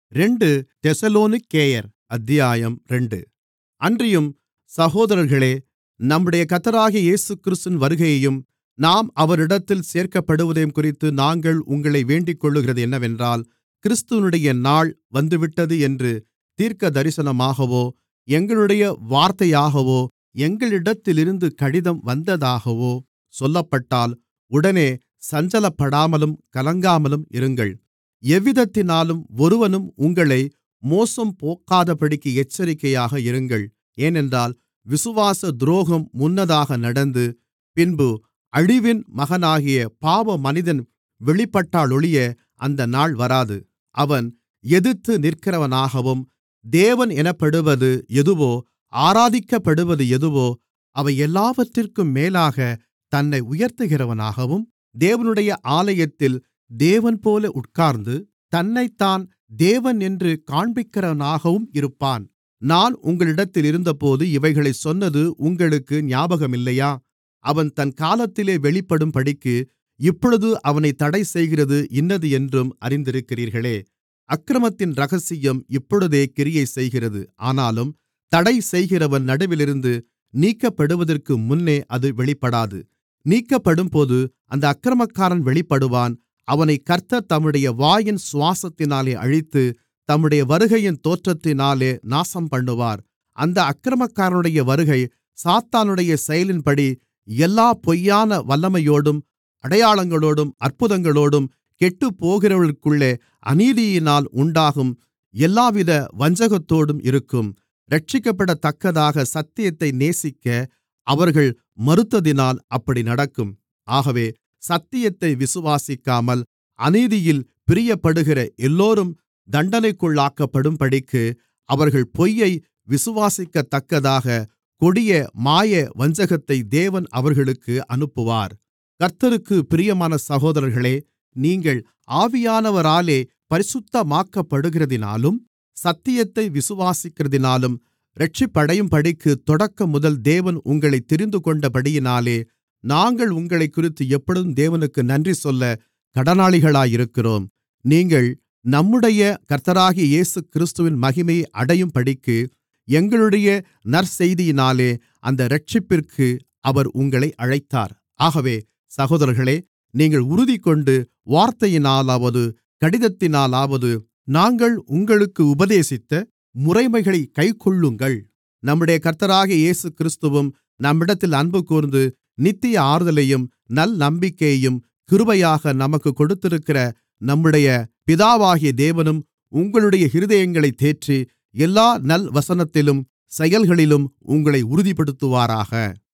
ரெண்டு தெசலோனிக்கேயர் அத்தியாயம் ரெண்டு அன்றியும் சகோதரர்களே நம்முடைய கர்த்தராகிய இயேசுகிறிஸ்துவின் வருகையையும் நாம் அவரிடத்தில் சேர்க்கப்படுவதையும்குறித்து நாங்கள் உங்களை வேண்டிக்கொள்ளுகிறது என்னவென்றால் கிறிஸ்துவினுடைய நாள் வந்துவிட்டது என்று தீர்க்கதரிசனமாகவோ எங்களுடைய வார்த்தையாகவோ எங்களிடத்திலிருந்து கடிதம் வந்ததாகவோ சொல்லப்பட்டால் உடனே சஞ்சலப்படாமலும் கலங்காமலும் இருங்கள் எவ்விதத்தினாலும் ஒருவனும் உங்களை மோசம்போக்காதபடிக்கு எச்சரிக்கையாக இருங்கள் ஏனென்றால் விசுவாச துரோகம் முன்னதாக நடந்து பின்பு அழிவின் மகனாகிய பாவமனிதன் வெளிப்பட்டாலொழிய அந்த நாள் வராது அவன் எதிர்த்து நிற்கிறவனாகவும் தேவன் எனப்படுவது எதுவோ ஆராதிக்கப்படுவது எதுவோ அவையெல்லாவற்றிற்கும் மேலாகத் தன்னை உயர்த்துகிறவனாகவும் தேவனுடைய ஆலயத்தில் தேவன்போல உட்கார்ந்து தன்னைத்தான் தேவன் என்று காண்பிக்கிறவனாகவும் இருப்பான் நான் உங்களிடத்தில் இருந்தபோது இவைகளைச் சொன்னது உங்களுக்கு ஞாபகமில்லையா அவன் தன் காலத்திலே வெளிப்படும்படிக்கு இப்பொழுது அவனைத் தடைசெய்கிறது இன்னது என்றும் அறிந்திருக்கிறீர்களே அக்கிரமத்தின் இரகசியம் இப்பொழுதே கிரியை செய்கிறது ஆனாலும் தடைசெய்கிறவன் நடுவிலிருந்து நீக்கப்படுவதற்கு முன்னே அது வெளிப்படாது நீக்கப்படும்போது அந்த அக்கிரமக்காரன் வெளிப்படுவான் அவனைக் கர்த்தர் தம்முடைய வாயின் சுவாசத்தினாலே அழித்து தம்முடைய வருகையின் தோற்றத்தினாலே நாசம்பண்ணுவார் அந்த அக்கிரமக்காரனுடைய வருகை சாத்தானுடைய செயலின்படி எல்லாப் பொய்யான வல்லமையோடும் அடையாளங்களோடும் அற்புதங்களோடும் கெட்டுப்போகிறவர்களுக்குள்ளே அநீதியினால் உண்டாகும் எல்லாவித வஞ்சகத்தோடும் இருக்கும் இரட்சிக்கப்படத்தக்கதாக சத்தியத்தை நேசிக்க அவர்கள் மறுத்ததினால் அப்படி நடக்கும் ஆகவே சத்தியத்தை விசுவாசிக்காமல் அநீதியில் பிரியப்படுகிற எல்லோரும் தண்டனைக்குள்ளாக்கப்படும்படிக்கு அவர்கள் பொய்யை விசுவாசிக்கத்தக்கதாக கொடிய மாய வஞ்சகத்தை தேவன் அவர்களுக்கு அனுப்புவார் கர்த்தருக்குப் பிரியமான சகோதரர்களே நீங்கள் ஆவியானவராலே பரிசுத்தமாக்கப்படுகிறதினாலும் சத்தியத்தை விசுவாசிக்கிறதினாலும் இரட்சிப்படையும்படிக்கு தொடக்கமுதல் தேவன் உங்களைத் தெரிந்துகொண்டபடியினாலே நாங்கள் உங்களைக்குறித்து எப்பொழுதும் தேவனுக்கு நன்றி சொல்ல கடனாளிகளாயிருக்கிறோம் நீங்கள் நம்முடைய கர்த்தராகிய இயேசுகிறிஸ்துவின் மகிமையை அடையும்படிக்கு எங்களுடைய நற்செய்தியினாலே அந்த இரட்சிப்பிற்கு அவர் உங்களை அழைத்தார் ஆகவே சகோதரர்களே நீங்கள் உறுதிகொண்டு வார்த்தையினாலாவது கடிதத்தினாலாவது நாங்கள் உங்களுக்கு உபதேசித்த முறைமைகளைக் கைக்கொள்ளுங்கள் நம்முடைய கர்த்தராகிய இயேசுகிறிஸ்துவும் நம்மிடத்தில் அன்புகூர்ந்து நித்திய ஆறுதலையும் நல்நம்பிக்கையையும் கிருபையாக நமக்குக் கொடுத்திருக்கிற நம்முடைய பிதாவாகிய தேவனும் உங்களுடைய இருதயங்களைத் தேற்றி எல்லா நல்வசனத்திலும் செயல்களிலும் உங்களை உறுதிப்படுத்துவாராக